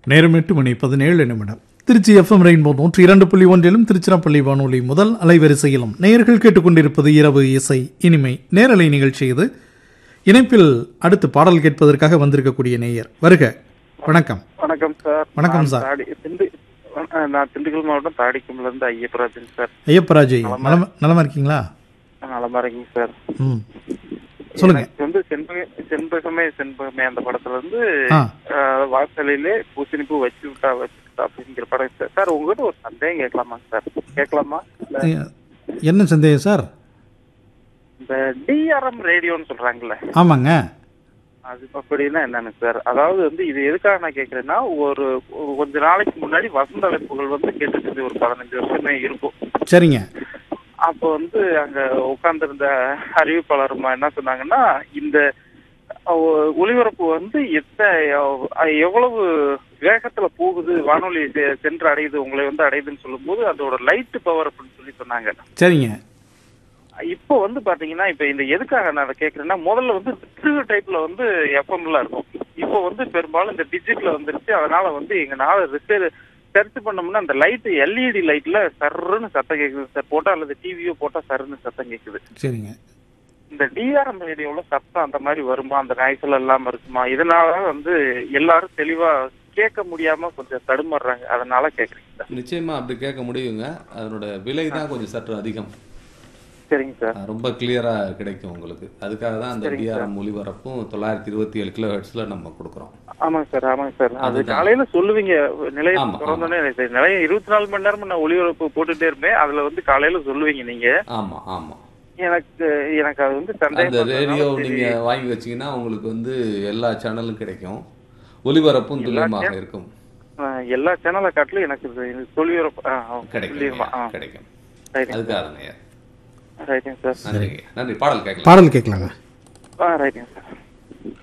நேரம் எட்டு மணி பதினேழு நிமிடம் திருச்சி எஃப்எம் ரெயின்போ நூற்றி இரண்டு புள்ளி ஒன்றிலும் திருச்சிராப்பள்ளி வானொலி முதல் அலைவரிசையிலும் நேயர்கள் கேட்டுக்கொண்டிருப்பது இரவு இசை இனிமை நேரலை நிகழ்ச்சி இது இணைப்பில் அடுத்து பாடல் கேட்பதற்காக வந்திருக்கக்கூடிய நேயர் வருக வணக்கம் வணக்கம் சார் வணக்கம் நான் சார். தாடி திண்டு அஹ் நான் திண்டுக்கல் மாவட்டம் தாடிக்கும்ல இருந்து ஐயப்பராஜன் சார் ஐயப்பராஜ் நலமா நலமா இருக்கீங்களா நலமா இருக்கீங்க சார் ம் சொல்லுங்க எனக்கு வந்து செண்பக செண்பகமே செண்பகமே அந்த படத்துல இருந்து ஆ அஹ், வாசலிலே பூசணிப்பூ வச்சு விட்டா வச்சு விட்டா அப்படிங்கிற படம் சார் சார் உங்ககிட்ட ஒரு சந்தேகம் கேட்கலாமா சார் கேட்கலாமா இல்ல ஐயா, என்ன சந்தேகம் சார் இந்த டிஆர்எம் ரேடியோன்னு சொல்றாங்கல்ல ஆமாங்க அது அப்படின்னா என்னன்னு சார் அதாவது வந்து இது எதுக்காக நான் கேக்குறேன்னா ஒரு ஒரு கொஞ்ச நாளைக்கு முன்னாடி வசந்த அழைப்புகள் வந்து கேட்டுட்டு இருந்தது ஒரு பதினஞ்சு வருஷமே இருக்கும் சரிங்க அப்போ வந்து அங்க உட்கார்ந்திருந்த அறிவிப்பாளருமா என்ன சொன்னாங்கன்னா இந்த அஹ், ஒளிபரப்பு வந்து எத்த அஹ், எவ்வளவு வேகத்துல போகுது வானொலி செ- சென்று அடையுது உங்களை வந்து அடையுதுன்னு சொல்லும்போது அதோட லைட் பவர் அப்படின்னு சொல்லி சொன்னாங்க சரிங்க இப்போ வந்து பாத்தீங்கன்னா இப்ப இந்த எதுக்காக நான் அதை கேக்குறேன்னா முதல்ல வந்து ட்ரிவ் டைப்ல வந்து எஃப்எம்ல இருக்கும் இப்போ வந்து பெரும்பாலும் இந்த டிஜிட்ல வந்துருச்சு அதனால வந்து எங்க நாள் ரிப்பேர் சர்ச் பண்ணோம்னா அந்த லைட் எல்இடி லைட்ல சர்ன்னு சத்தம் கேக்குது சார் போட்டா அல்லது டிவியோ போட்டா சர்ன்னு சத்தம் கேக்குது சரிங்க இந்த டிஆர்எம் ரேடியோல சத்தம் அந்த மாதிரி வருமா அந்த நாய்ச்சல் இல்லாம இருக்குமா இதனால வந்து எல்லாரும் தெளிவா கேட்க முடியாம கொஞ்சம் தடுமாறுறாங்க அதனால கேக்குறீங்க சார் நிச்சயமா அப்படி கேட்க முடியுங்க அதனோட விலை தான் கொஞ்சம் சற்று அதிகம் சரிங்க சார் அஹ் ரொம்ப கிளியரா கிடைக்கும் உங்களுக்கு அதுக்காக தான் அந்த டிஆர்எம் ஒளிபரப்பும் தொள்ளாயிரத்தி இருபத்தி ஏழு கிலோ ஹெர்ட்ஸ்ல நம்ம கொடுக்குறோம் ஆமாங்க சார் ஆமாங்க சார் அது அதுதான். காலையில சொல்லுவீங்க நிலையம் ஆமா, திறந்தோடனே சரி, நிலையம் இருபத்தி நாலு மணி நேரம் நான் ஒளிபரப்பு போட்டுட்டே இருப்பேன் அதுல வந்து காலையில சொல்லுவீங்க நீங்க ஆமா ஆமா எனக்கு எனக்கு அது வந்து அந்த சந்தேகம் ரேடியோ வந்ததுனால நீங்க வாங்கி வச்சீங்கன்னா உங்களுக்கு வந்து எல்லா சேனலும் கிடைக்கும் ஒளிபரப்பும் துல்லியமாக இருக்கும் சரி, ஆஹ், எல்லா சேனலை காட்டிலும் எனக்கு இது- இது ஒளிபரப்பு ஆ, ஆ, கிடைக்கும் சொல்லிடுமா? ஆ, கிடைக்கும் ரைட்டுங்க அதுக்காக தாங்க ரைட்டுங்க சார் நன்றி நன்றி பாடல் கேட்கலாம் பாடல் கேட்கலாங்க ஆ ரைட்டுங்க சார்